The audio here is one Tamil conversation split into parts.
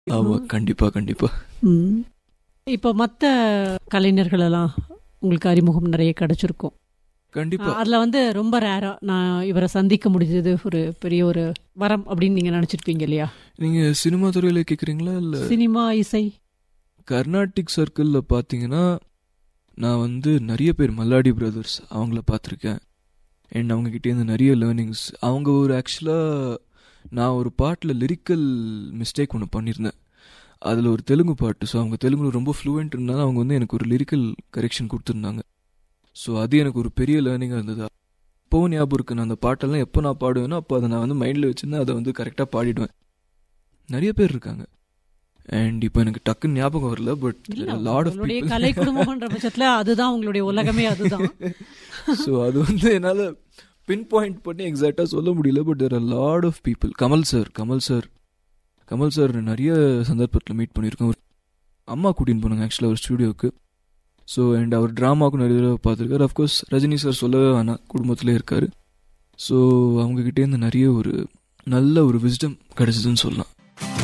ஆமா கண்டிப்பா கண்டிப்பா ம். இப்போ மற்ற கலைஞர்கள் எல்லாம் உங்களுக்கு அறிமுகம் நிறைய கிடைச்சிருக்கும் கண்டிப்பா அதுல வந்து ரொம்ப ரேரா நான் இவரை சந்திக்க முடிஞ்சது ஒரு பெரிய ஒரு வரம் அப்படின்னு நீங்க நினைச்சிருப்பீங்க இல்லையா நீங்க சினிமா துறையில கேக்குறீங்களா இல்ல சினிமா இசை கர்நாடிக் சர்க்கிள்ல பாத்தீங்கன்னா நான் வந்து நிறைய பேர் மல்லாடி பிரதர்ஸ் அவங்கள பார்த்துருக்கேன் அண்ட் அவங்க கிட்டே இருந்து நிறைய லேர்னிங்ஸ் அவங்க ஒரு ஆக்சுவலாக நான் ஒரு பாட்டில் லிரிக்கல் மிஸ்டேக் ஒன்று பண்ணியிருந்தேன் அதில் ஒரு தெலுங்கு பாட்டு ஸோ அவங்க தெலுங்குல ரொம்ப ஃப்ளூயன்ட் இருந்தாலும் அவங்க வந்து எனக்கு ஒரு லிரிக்கல் கரெக்ஷன் கொடுத்துருந்தாங்க ஸோ அது எனக்கு ஒரு பெரிய லேர்னிங்காக இருந்தது இப்போவும் ஞாபகம் இருக்கு நான் அந்த பாட்டெல்லாம் எப்போ நான் பாடுவேனோ அப்போ அதை நான் வந்து மைண்டில் வச்சுருந்தேன் அதை வந்து கரெக்டாக பாடிடுவேன் நிறைய பேர் இருக்காங்க அண்ட் இப்போ எனக்கு டக்குன்னு ஞாபகம் வரல பட் இல்ல லாட் ஆஃப் உங்களுடைய கலை குடும்பம்ன்ற பட்சத்துல அதுதான் உங்களுடைய உலகமே அதுதான் ஸோ அது வந்து என்னால் பின் பாயிண்ட் பண்ணி எக்ஸாக்டாக சொல்ல முடியல but there are lot of people Kamal sir Kamal sir Kamal sir நிறைய சந்தர்ப்பத்தில் மீட் பண்ணியிருக்கோம் அவர் அம்மா கூட்டின்னு போனாங்க ஆக்சுவலாக ஒரு ஸ்டுடியோவுக்கு ஸோ அண்ட் அவர் ட்ராமாவுக்கும் நிறைய தடவை பார்த்துருக்காரு அஃப்கோர்ஸ் ரஜினி சார் சொல்லவே வேணாம் குடும்பத்திலே இருக்காரு ஸோ அவங்ககிட்டேருந்து நிறைய ஒரு நல்ல ஒரு விஸ்டம் கிடைச்சதுன்னு சொல்லலாம்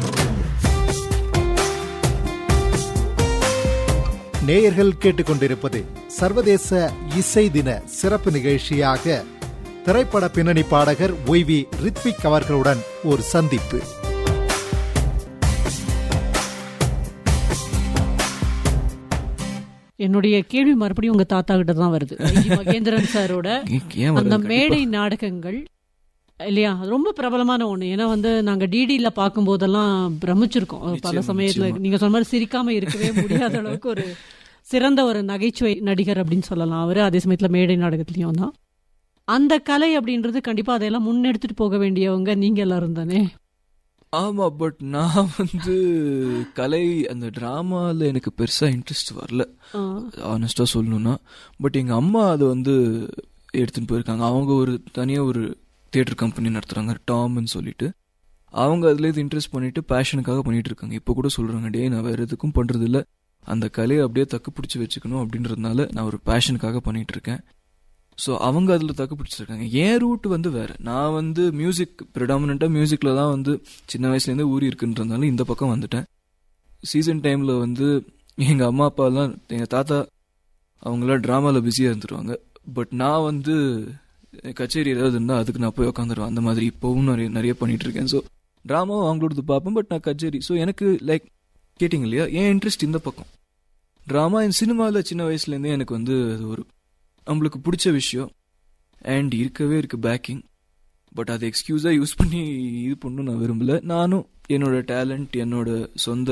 நேயர்கள் கேட்டுக்கொண்டிருப்பது சர்வதேச இசை தின சிறப்பு நிகழ்ச்சியாக திரைப்பட பின்னணி பாடகர் ஒய்வி ரித்விக் அவர்களுடன் ஒரு சந்திப்பு என்னுடைய கேள்வி மறுபடியும் உங்க தாத்தா கிட்ட தான் வருது ஐ.ஜி. மகேந்திரன் சாரோட ஏன் அந்த வருது மேடை நாடகங்கள் இல்லையா அது ரொம்ப பிரபலமான ஒண்ணு ஏன்னா வந்து நாங்க டிடில பார்க்கும் போதெல்லாம் பிரமிச்சிருக்கோம் பல நிச்சயமா, சமயத்துல நிச்சயமா. நீங்க சொன்ன மாதிரி சிரிக்காம இருக்கவே முடியாத அளவுக்கு ஒரு சிறந்த ஒரு நகைச்சுவை நடிகர் அப்படின்னு சொல்லலாம் அவரு அதே சமயத்துல மேடை நாடகத்திலயும் தான் அந்த கலை அப்படின்றது கண்டிப்பா அதையெல்லாம் முன்னெடுத்துட்டு போக வேண்டியவங்க நீங்க எல்லாரும் தானே ஆமா பட் நான் வந்து கலை அந்த டிராமால எனக்கு பெருசா இன்ட்ரெஸ்ட் வரல ஆ. ஆனஸ்டா சொல்லணும்னா பட் எங்க அம்மா அதை வந்து எடுத்துட்டு போயிருக்காங்க அவங்க ஒரு தனியா ஒரு தியேட்டர் கம்பெனி நடத்துறாங்க டாம்னு சொல்லிட்டு அவங்க அதுல இது இன்ட்ரெஸ்ட் பண்ணிட்டு பேஷனுக்காக பண்ணிட்டு இருக்காங்க இப்போ கூட சொல்றாங்க டே நான் வேற எதுக்கும் பண்றது இல்ல அந்த கலையை அப்படியே தக்கு பிடிச்சி வச்சுக்கணும் அப்படின்றதுனால நான் ஒரு பேஷனுக்காக பண்ணிட்டு இருக்கேன் ஸோ அவங்க அதில் தக்கு பிடிச்சிருக்காங்க என் ரூட் வந்து வேற நான் வந்து மியூசிக் ப்ரிடாமினாக மியூசிக்கில் தான் வந்து சின்ன வயசுலேருந்தே ஊறி இருக்குன்றதுனால இந்த பக்கம் வந்துட்டேன் சீசன் டைமில் வந்து எங்கள் அம்மா அப்பாலாம் எங்கள் தாத்தா அவங்களாம் ட்ராமாவில் பிஸியாக இருந்துருவாங்க பட் நான் வந்து கச்சேரி ஏதாவது இருந்தால் அதுக்கு நான் போய் உட்காந்துருவேன் அந்த மாதிரி இப்போவும் நிறைய நிறைய பண்ணிட்டு இருக்கேன் ஸோ ட்ராமாவும் அவங்களோடது பார்ப்பேன் பட் நான் கச்சேரி ஸோ எனக்கு லைக் கேட்டிங்க இல்லையா என் இன்ட்ரெஸ்ட் இந்த பக்கம் ட்ராமா என் சினிமாவில் சின்ன வயசுலேருந்தே எனக்கு வந்து அது ஒரு நம்மளுக்கு பிடிச்ச விஷயம் அண்ட் இருக்கவே இருக்கு பேக்கிங் பட் அதை எக்ஸ்கியூஸாக யூஸ் பண்ணி இது பண்ணணும் நான் விரும்பல நானும் என்னோட டேலண்ட் என்னோட சொந்த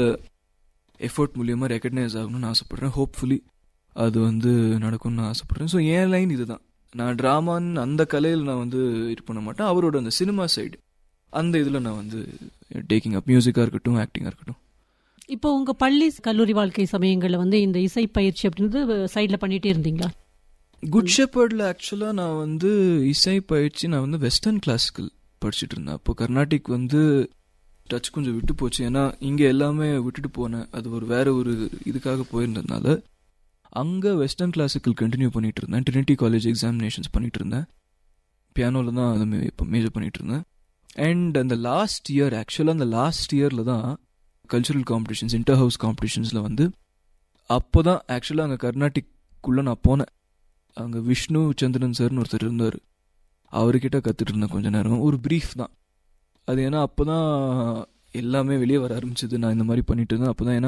எஃபர்ட் மூலியமாக ரெக்கக்னைஸ் ஆகணும்னு ஆசைப்படுறேன் ஹோப்ஃபுல்லி அது வந்து நடக்கும்னு நான் ஆசைப்படுறேன் ஸோ என் லைன் இதுதான் நான் ட்ராமான்னு அந்த கலையில் நான் வந்து இது பண்ண மாட்டேன் அவரோட அந்த சினிமா சைடு அந்த இதில் நான் வந்து டேக்கிங் அப் மியூசிக்காக இருக்கட்டும் ஆக்டிங்காக இருக்கட்டும் இப்போ உங்க பள்ளி கல்லூரி வாழ்க்கை சமயங்கள்ல வந்து இந்த இசை பயிற்சி அப்படின்றது சைட்ல பண்ணிட்டே இருந்தீங்களா குட் ஷெப்பர்டில் ஆக்சுவலாக நான் வந்து இசை பயிற்சி நான் வந்து வெஸ்டர்ன் கிளாசிக்கல் படிச்சுட்டு இருந்தேன் அப்போ கர்நாடிக் வந்து டச் கொஞ்சம் விட்டு போச்சு ஏன்னா இங்கே எல்லாமே விட்டுட்டு போனேன் அது ஒரு வேற ஒரு இதுக்காக போயிருந்ததுனால அங்கே வெஸ்டர்ன் கிளாசிக்கல் கண்டினியூ பண்ணிட்டு இருந்தேன் ட்ரினிட்டி காலேஜ் எக்ஸாமினேஷன்ஸ் பண்ணிட்டு இருந்தேன் பியானோவில் தான் அது மே- இப்போ மேஜர் பண்ணிட்டு இருந்தேன் அண்ட் அந்த லாஸ்ட் இயர் ஆக்சுவலாக அந்த லாஸ்ட் இயரில் தான் கல்ச்சுரல் காம்படிஷன்ஸ் இன்டர் ஹவுஸ் காம்படிஷன்ஸில் வந்து அப்போ தான் ஆக்சுவலாக அங்கே கர்நாடிக்குள்ளே நான் போனேன் அங்கே விஷ்ணு சந்திரன் சார்னு ஒருத்தர் இருந்தார் அவர்கிட்ட கற்றுட்டு இருந்தேன் கொஞ்ச நேரம் ஒரு ப்ரீஃப் தான் அது ஏன்னா அப்போ தான் எல்லாமே வெளியே வர ஆரம்பிச்சது நான் இந்த மாதிரி பண்ணிட்டு இருந்தேன் அப்போ தான் ஏன்னா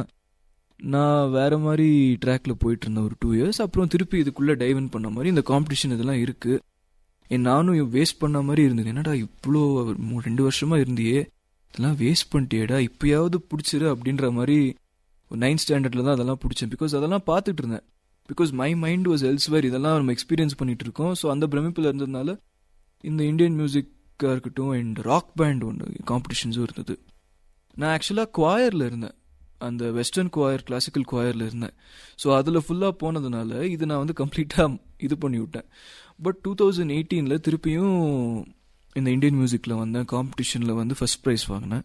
நான் வேற மாதிரி ட்ராக்ல போயிட்டு இருந்தேன் ஒரு டூ இயர்ஸ் அப்புறம் திருப்பி இதுக்குள்ளே டைவன் பண்ண மாதிரி இந்த காம்படிஷன் இதெல்லாம் இருக்கு ஏன் நானும் வேஸ்ட் பண்ண மாதிரி இருந்தது என்னடா இவ்வளோ மூ- ரெண்டு வருஷமா இருந்தியே இதெல்லாம் வேஸ்ட் பண்ணிட்டியேடா இப்பயாவது பிடிச்சிரு அப்படின்ற மாதிரி நைன்த் ஸ்டாண்டர்ட்ல தான் அதெல்லாம் பிடிச்சேன் பிகாஸ் அதெல்லாம் பார்த்துட்டு இருந்தேன் because my mind was elsewhere இதெல்லாம் நம்ம எக்ஸ்பீரியன்ஸ் பண்ணிட்டு இருக்கோம் ஸோ அந்த பிரமிப்பில் இருந்ததுனால இந்த இந்தியன் மியூசிக்காக இருக்கட்டும் அண்ட் ராக் பேண்ட் ஒன்று காம்படிஷன்ஸும் இருந்தது நான் ஆக்சுவலாக குவாயரில் இருந்தேன் அந்த வெஸ்டர்ன் குவாயர் கிளாசிக்கல் குவாயரில் இருந்தேன் ஸோ அதில் ஃபுல்லாக போனதுனால இது நான் வந்து கம்ப்ளீட்டாக இது பண்ணி விட்டேன் பட் டூ தௌசண்ட் எயிட்டீனில் திருப்பியும் இந்த இந்தியன் மியூசிக்கில் வந்தேன் காம்படிஷனில் வந்து ஃபர்ஸ்ட் ப்ரைஸ் வாங்கினேன்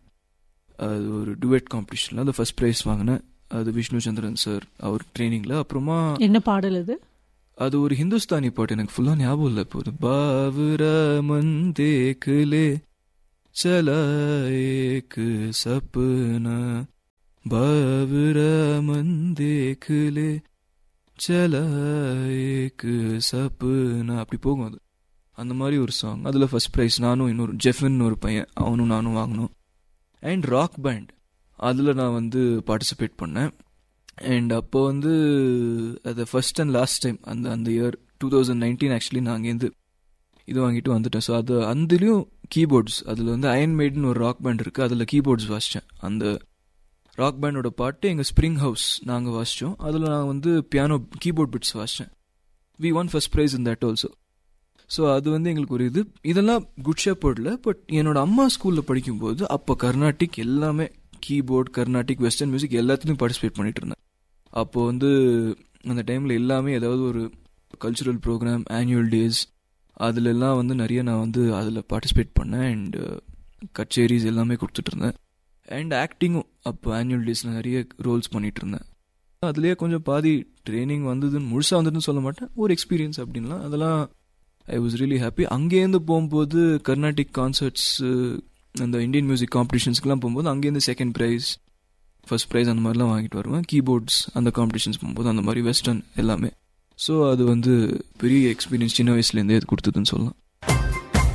அது ஒரு டுவெட் காம்படிஷனில் அந்த ஃபர்ஸ்ட் ப்ரைஸ் வாங்கினேன் அது விஷ்ணு சந்திரன் சார் அவர் ட்ரைனிங்கில் அப்புறமா என்ன பாடல் அது அது ஒரு ஹிந்துஸ்தானி பாட்டு எனக்கு ஃபுல்லா ஞாபகம் இல்லை இப்போ ஒரு பாவுரா மன் தேக்கலே சலா ஏக் சப்னா बाबरा मन देख ले चला एक सपना அப்படி போகும் அது அந்த மாதிரி ஒரு சாங் அதில் ஃபர்ஸ்ட் ப்ரைஸ் நானும் இன்னொரு ஜெஃபின் ஒரு பையன் அவனும் நானும் வாங்கினோம் அண்ட் ராக் பேண்ட் அதில் நான் வந்து பார்ட்டிசிபேட் பண்ணேன் அண்ட் அப்போ வந்து அது ஃபர்ஸ்ட் அண்ட் லாஸ்ட் டைம் அந்த அந்த year two thousand nineteen actually நான் அங்கேருந்து இது வாங்கிட்டு வந்துட்டேன் ஸோ அது அதுலேயும் கீபோர்ட்ஸ் அதில் வந்து அயன் மேட்னு ஒரு ராக் பேண்ட் இருக்குது அதில் கீபோர்ட்ஸ் வாசித்தேன் அந்த ராக் பேண்டோட பாட்டு எங்கள் ஸ்ப்ரிங் ஹவுஸ் நாங்கள் வாசித்தோம் அதில் நான் வந்து பியானோ கீபோர்ட் பிட்ஸ் வாசித்தேன் we won first prize in that also so அது வந்து எங்களுக்கு ஒரு இது இதெல்லாம் குட் ஷெப்பர்டில் பட் என்னோட அம்மா ஸ்கூலில் படிக்கும்போது அப்போ கர்நாடிக் எல்லாமே கீபோர்ட் கர்நாடிக் வெஸ்டர்ன் மியூசிக் எல்லாத்துலேயும் பார்ட்டிசிபேட் பண்ணிட்டு இருந்தேன் அப்போ வந்து அந்த டைமில் எல்லாமே ஏதாவது ஒரு கல்ச்சுரல் ப்ரோக்ராம் ஆனுவல் டேஸ் அதுலெல்லாம் வந்து நிறைய நான் வந்து அதில் பார்ட்டிசிபேட் பண்ணேன் அண்ட் கச்சேரிஸ் எல்லாமே கொடுத்துட்டு இருந்தேன் அண்ட் ஆக்டிங்கும் அப்போ ஆனுவல் டேஸில் நிறைய ரோல்ஸ் பண்ணிட்டு இருந்தேன் அதுலேயே கொஞ்சம் பாதி ட்ரைனிங் வந்ததுன்னு முழுசாக வந்ததுன்னு சொல்ல மாட்டேன் ஒரு எக்ஸ்பீரியன்ஸ் அப்படின்லாம் அதெல்லாம் ஐ வாஸ் ரியலி ஹாப்பி அங்கேருந்து போகும்போது கர்நாடிக் கான்சர்ட்ஸ் அந்த இந்தியன் மியூசிக் காம்படிஷன்ஸ்க்குலாம் போகும்போது அங்கேருந்து செகண்ட் ப்ரைஸ் ஃபர்ஸ்ட் ப்ரைஸ் அந்த மாதிரிலாம் வாங்கிட்டு வருவேன் கீபோர்ட்ஸ் அந்த காம்படிஷன்ஸ் போகும்போது அந்த மாதிரி வெஸ்டர்ன் எல்லாமே ஸோ அது வந்து பெரிய எக்ஸ்பீரியன்ஸ் சின்ன வயசுலேருந்தே இது கொடுத்ததுன்னு சொல்லலாம்